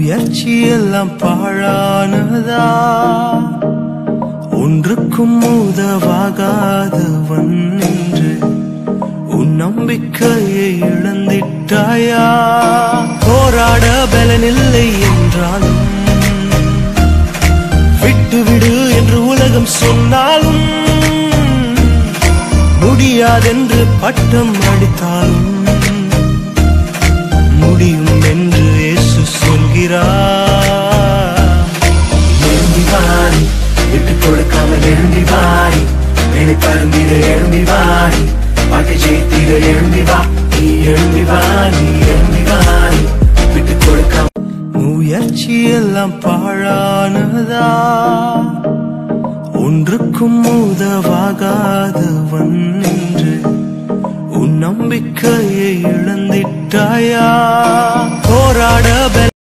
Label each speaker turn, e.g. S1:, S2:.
S1: முயற்சி எல்லாம் பாழானதா ஒன்றுக்கும் உதவாகாதவன் என்று உன் நம்பிக்கையை இழந்திட்டாயா போராட பலனில்லை என்றாலும் விட்டுவிடு என்று உலகம் சொன்னாலும் முடியாதென்று பட்டம் அடித்தாலும் முடியும் என்று இயேசு சொல்கிறார்
S2: எழும்பி வாரி விட்டு கொடுக்காம எழும்பி வாரி வேலை பருந்திட எழும்பி வாரி பாட்டை ஜெயித்திட எழும்பி வா நீ எழும்பி வா நீ எழும்பி வாரி விட்டு கொடுக்காம
S1: முயற்சி எல்லாம் பாழானதா ஒன்றுக்கும் உதவாகாதவன் என்று உன் நம்பிக்கையை இழந்திட்டாயா போராட பல